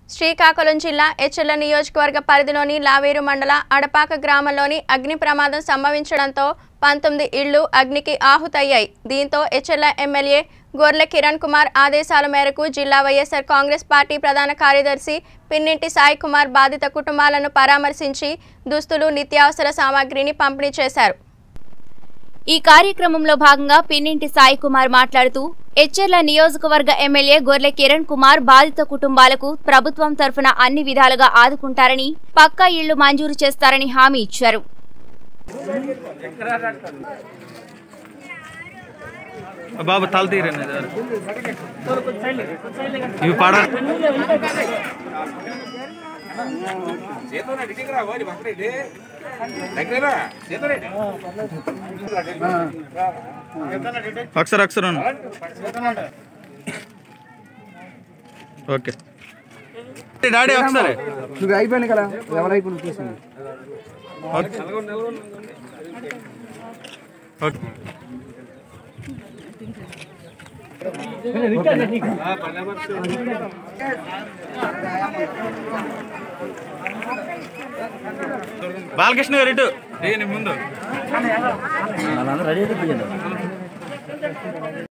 శ్రీకాకుళం జిల్లా ఎచ్చెల నియోజకవర్గ పరిధిలోని లావేరు మండల అడపాక గ్రామంలోని అగ్ని ప్రమాదం సంభవించడంతో పంతొమ్మిది ఇళ్లు అగ్నికి ఆహుతయ్యాయి దీంతో ఎచ్చెల ఎమ్మెల్యే గొర్లె కిరణ్ కుమార్ ఆదేశాల మేరకు జిల్లా వైఎస్ఆర్ కాంగ్రెస్ పార్టీ ప్రధాన కార్యదర్శి పిన్నింటి సాయి కుమార్ బాధిత కుటుంబాలను పరామర్శించి దుస్తులు నిత్యావసర సామాగ్రిని పంపిణీ చేశారు ఈ కార్యక్రమంలో భాగంగా పిన్నింటి సాయి కుమార్ మాట్లాడుతూ ఎచ్చెర్ల నియోజకవర్గ ఎమ్మెల్యే గొర్లె కిరణ్ కుమార్ బాధిత కుటుంబాలకు ప్రభుత్వం తరఫున అన్ని విధాలుగా ఆదుకుంటారని పక్కా ఇళ్లు మంజూరు చేస్తారని హామీ ఇచ్చారు బాబు తల తీరండి ఇవి పాడ అక్షర అక్షరం ఓకే డాడీ ఒకసారి నువ్వు అయిపోయింది కదా ఎవరైపోయింది తీసింది ఓకే ఓకే బాలకృష్ణ గారు ఇటు నేను ముందు